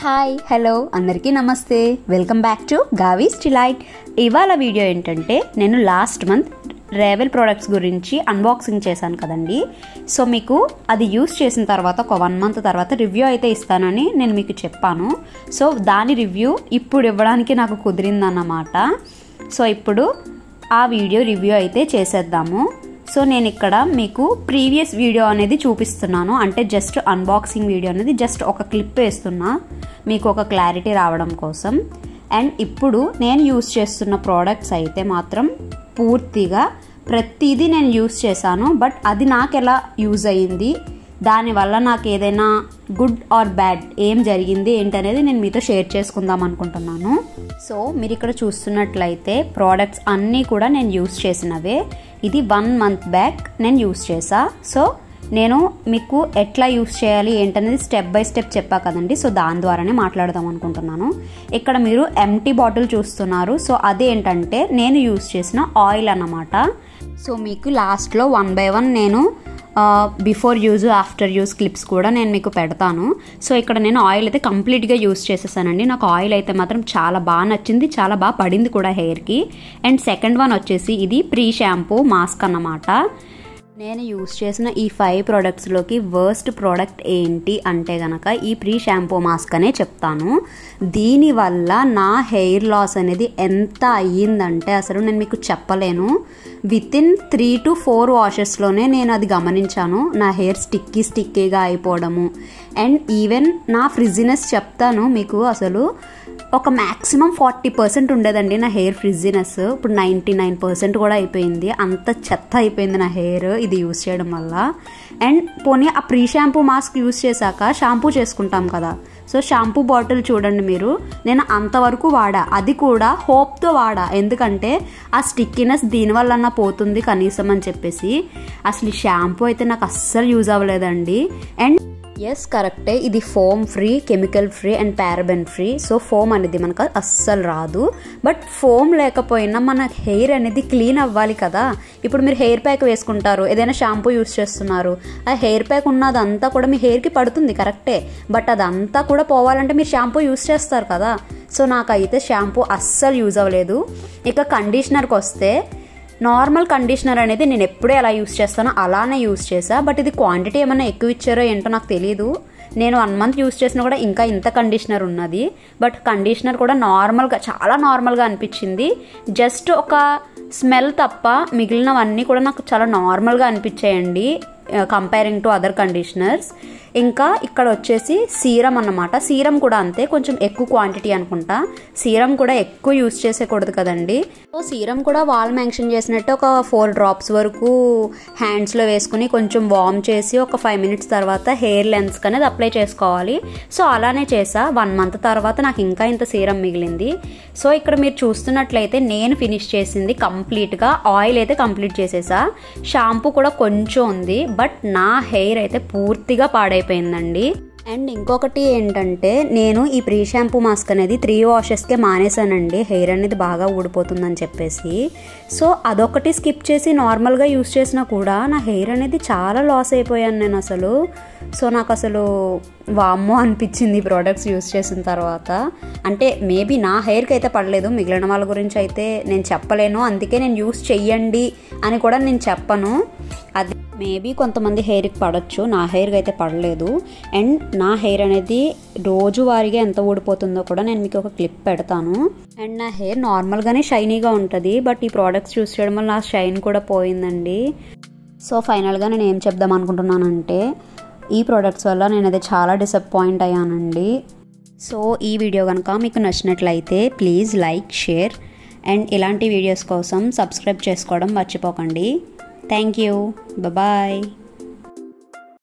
hi hello అందరికీ నమస్తే welcome back to Gavi's delight ఇవాళ వీడియో ఏంటంటే నేను లాస్ట్ మంత్ రేవెల్ ప్రోడక్ట్స్ గురించి అన్బాక్సింగ్ చేశాను కదండి సో మీకు అది యూస్ చేసిన తర్వాత ఒక వన్ మంత్ తర్వాత రివ్యూ అయితే ఇస్తానని నేను మీకు చెప్పాను సో దాని రివ్యూ ఇప్పుడు ఇవ్వడానికి నాకు కుదిరిందన్నమాట సో ఇప్పుడు ఆ వీడియో రివ్యూ అయితే చేసేద్దాము సో నేను ఇక్కడ మీకు ప్రీవియస్ వీడియో అనేది చూపిస్తున్నాను అంటే జస్ట్ అన్బాక్సింగ్ వీడియో అనేది జస్ట్ ఒక క్లిప్ వేస్తున్నా మీకు ఒక క్లారిటీ రావడం కోసం అండ్ ఇప్పుడు నేను యూస్ చేస్తున్న ప్రోడక్ట్స్ అయితే మాత్రం పూర్తిగా ప్రతిదీ నేను యూస్ చేశాను బట్ అది నాకు ఎలా యూజ్ అయ్యింది దానివల్ల నాకు ఏదైనా గుడ్ ఆర్ బ్యాడ్ ఏం జరిగింది ఏంటనేది నేను మీతో షేర్ చేసుకుందాం అనుకుంటున్నాను సో మీరు ఇక్కడ చూస్తున్నట్లయితే ప్రోడక్ట్స్ అన్నీ కూడా నేను యూస్ చేసినవే ఇది వన్ మంత్ బ్యాక్ నేను యూస్ చేసా సో నేను మీకు ఎట్లా యూస్ చేయాలి ఏంటనేది స్టెప్ బై స్టెప్ చెప్పా కదండి సో దాని ద్వారానే మాట్లాడదాం అనుకుంటున్నాను ఇక్కడ మీరు ఎంటీ బాటిల్ చూస్తున్నారు సో అదేంటంటే నేను యూస్ చేసిన ఆయిల్ అన్నమాట సో మీకు లాస్ట్లో వన్ బై వన్ నేను before use after use clips కూడా నేను మీకు పెడతాను సో ఇక్కడ నేను ఆయిల్ అయితే కంప్లీట్గా యూస్ చేసేసానండి నాకు ఆయిల్ అయితే మాత్రం చాలా బాగా నచ్చింది చాలా బాగా పడింది కూడా హెయిర్కి అండ్ సెకండ్ వన్ వచ్చేసి ఇది ప్రీ షాంపూ మాస్క్ అన్నమాట నేను యూస్ చేసిన ఈ ఫైవ్ ప్రోడక్ట్స్లోకి వర్స్ట్ ప్రోడక్ట్ ఏంటి అంటే గనక ఈ ప్రీ షాంపూ మాస్క్ అనే చెప్తాను దీనివల్ల నా హెయిర్ లాస్ అనేది ఎంత అయ్యిందంటే అసలు నేను మీకు చెప్పలేను within three to four వాషెస్లోనే నేను అది గమనించాను నా హెయిర్ స్టిక్కీ స్టిక్కీగా అయిపోవడము అండ్ ఈవెన్ నా ఫ్రిజినెస్ చెప్తాను మీకు అసలు ఒక మ్యాక్సిమం ఫార్టీ పర్సెంట్ ఉండేదండి నా హెయిర్ ఫ్రిజినెస్ ఇప్పుడు నైంటీ నైన్ పర్సెంట్ కూడా అయిపోయింది అంత చెత్త అయిపోయింది నా హెయిర్ ఇది యూస్ చేయడం వల్ల అండ్ పోనీ ఆ ప్రీ షాంపూ మాస్క్ యూస్ చేశాక షాంపూ చేసుకుంటాం కదా సో షాంపూ బాటిల్ చూడండి మీరు నేను అంతవరకు వాడా అది కూడా హోప్తో వాడా ఎందుకంటే ఆ స్టిక్కినెస్ దీనివల్ల పోతుంది కనీసం అని చెప్పేసి అసలు ఈ షాంపూ అయితే నాకు అస్సలు యూజ్ అవ్వలేదండి అండ్ ఎస్ కరెక్టే ఇది foam free chemical free and paraben free so foam అనేది మనకు అస్సలు రాదు బట్ ఫోమ్ లేకపోయినా మన హెయిర్ అనేది క్లీన్ అవ్వాలి కదా ఇప్పుడు మీరు హెయిర్ ప్యాక్ వేసుకుంటారు ఏదైనా షాంపూ యూస్ చేస్తున్నారు ఆ హెయిర్ ప్యాక్ ఉన్నదంతా కూడా మీ హెయిర్కి పడుతుంది కరెక్టే బట్ అదంతా కూడా పోవాలంటే మీరు షాంపూ యూస్ చేస్తారు కదా సో నాకైతే షాంపూ అస్సలు యూజ్ అవ్వలేదు ఇక కండిషనర్కి వస్తే నార్మల్ కండిషనర్ అనేది నేను ఎప్పుడే ఎలా యూస్ చేస్తానో అలానే యూస్ చేసా బట్ ఇది క్వాంటిటీ ఏమైనా ఎక్కువ ఇచ్చారో ఏంటో నాకు తెలియదు నేను వన్ మంత్ యూస్ చేసినా కూడా ఇంకా ఇంత కండిషనర్ ఉన్నది బట్ కండిషనర్ కూడా నార్మల్గా చాలా నార్మల్గా అనిపించింది జస్ట్ ఒక స్మెల్ తప్ప మిగిలినవన్నీ కూడా నాకు చాలా నార్మల్గా అనిపించాయండి కంపేరింగ్ టు అదర్ కండిషనర్స్ ఇంకా ఇక్కడ వచ్చేసి సీరం అన్నమాట సీరం కూడా అంతే కొంచెం ఎక్కువ క్వాంటిటీ అనుకుంటా సీరం కూడా ఎక్కువ యూస్ చేసేకూడదు కదండి సో సీరం కూడా వాల్ మెన్షన్ చేసినట్టు ఒక ఫోర్ డ్రాప్స్ వరకు హ్యాండ్స్లో వేసుకుని కొంచెం వార్మ్ చేసి ఒక ఫైవ్ మినిట్స్ తర్వాత హెయిర్ లెన్స్ అనేది అప్లై చేసుకోవాలి సో అలానే చేసా వన్ మంత్ తర్వాత నాకు ఇంకా ఇంత సీరం మిగిలింది సో ఇక్కడ మీరు చూస్తున్నట్లయితే నేను ఫినిష్ చేసింది కంప్లీట్గా ఆయిల్ అయితే కంప్లీట్ చేసేసా షాంపూ కూడా కొంచెం ఉంది బట్ నా హెయిర్ అయితే పూర్తిగా పాడైపోయిందండి అండ్ ఇంకొకటి ఏంటంటే నేను ఈ ప్రీ షాంపూ మాస్క్ అనేది త్రీ వాషెస్కే మానేశానండి హెయిర్ అనేది బాగా ఊడిపోతుందని చెప్పేసి సో అదొకటి స్కిప్ చేసి నార్మల్గా యూస్ చేసినా కూడా నా హెయిర్ అనేది చాలా లాస్ అయిపోయాను నేను అసలు సో నాకు అసలు వామ్మో అనిపించింది ఈ ప్రోడక్ట్స్ యూస్ చేసిన తర్వాత అంటే మేబీ నా హెయిర్కి అయితే పడలేదు మిగిలిన వాళ్ళ గురించి అయితే నేను చెప్పలేను అందుకే నేను యూస్ చెయ్యండి అని కూడా నేను చెప్పను అది మేబీ కొంతమంది హెయిర్కి పడవచ్చు నా హెయిర్కి అయితే పడలేదు అండ్ నా హెయిర్ అనేది రోజువారీగా ఎంత ఊడిపోతుందో కూడా నేను మీకు ఒక క్లిప్ పెడతాను అండ్ నా హెయిర్ నార్మల్గానే షైనీగా ఉంటుంది బట్ ఈ ప్రోడక్ట్స్ యూస్ చేయడం వల్ల నా షైన్ కూడా పోయిందండి సో ఫైనల్గా నేను ఏం చెప్దాం అనుకుంటున్నానంటే ఈ ప్రోడక్ట్స్ వల్ల నేనైతే చాలా డిసప్పాయింట్ అయ్యానండి సో ఈ వీడియో కనుక మీకు నచ్చినట్లయితే ప్లీజ్ లైక్ షేర్ అండ్ ఇలాంటి వీడియోస్ కోసం సబ్స్క్రైబ్ చేసుకోవడం మర్చిపోకండి థ్యాంక్ యూ బాయ్